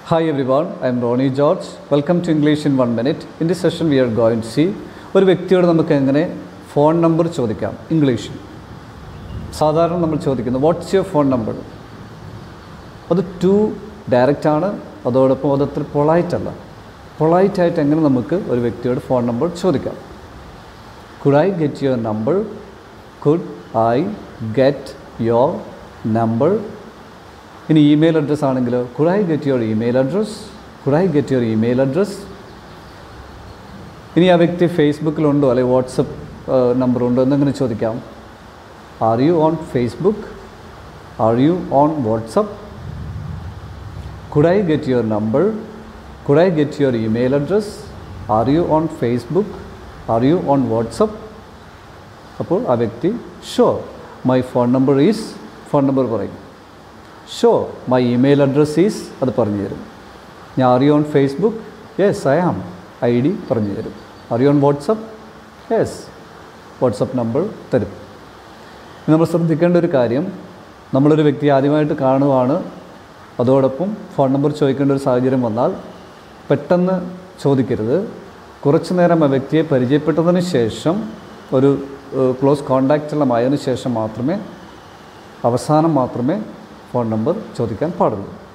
Hi everyone, I am Ronnie George. Welcome to English in one minute. In this session we are going to see ഒരു വ്യക്തിയോട് നമുക്ക് എങ്ങനെ phone number ചോദിക്കാം ഇംഗ്ലീഷിൽ സാധാരണ നമ്മൾ ചോദിക്കുന്നത് വാട്ട്സ് യുവർ ഫോൺ നമ്പർ അത് ടു ഡയറക്റ്റ് ആണ് അതോടൊപ്പം അത് അത്ര പൊളൈറ്റ് അല്ല പൊളൈറ്റ് ആയിട്ട് എങ്ങനെ നമുക്ക് ഒരു വ്യക്തിയോട് ഫോൺ നമ്പർ ചോദിക്കാം could I get your number could I get your number ഇനി ഇമെയിൽ അഡ്രസ്സ് ആണെങ്കിലോ could I get your email address could I get your email address ഇനി ആ വ്യക്തി ഫേസ്ബുക്കിലുണ്ടോ അല്ലെങ്കിൽ വാട്സപ്പ് നമ്പർ ഉണ്ടോ എന്നെങ്ങനെ ചോദിക്കാം are you on Facebook are you on WhatsApp could I get your number could I get your email address are you on Facebook are you on WhatsApp അപ്പോൾ ആ വ്യക്തി so my phone number is phone number പറയും so my email address is അത് പറഞ്ഞു തരും ഞാൻ are you on Facebook yes I am I D പറഞ്ഞു തരും are you on WhatsApp yes WhatsApp number തരും ഇനി നമ്മൾ ശ്രദ്ധിക്കേണ്ട ഒരു കാര്യം നമ്മളൊരു വ്യക്തി ആദ്യമായിട്ട് കാണുവാണ് അതോടൊപ്പം ഫോൺ നമ്പർ ചോദിക്കേണ്ട ഒരു സാഹചര്യം വന്നാൽ പെട്ടെന്ന് ചോദിക്കരുത് കുറച്ചു നേരം ആ വ്യക്തിയെ പരിചയപ്പെട്ടതിന് ശേഷം ഒരു ക്ലോസ് കോണ്ടാക്റ്റെല്ലാം ആയതിനു ശേഷം മാത്രമേ അവസാനം മാത്രമേ ഫോൺ നമ്പർ ചോദിക്കാൻ പാടുള്ളൂ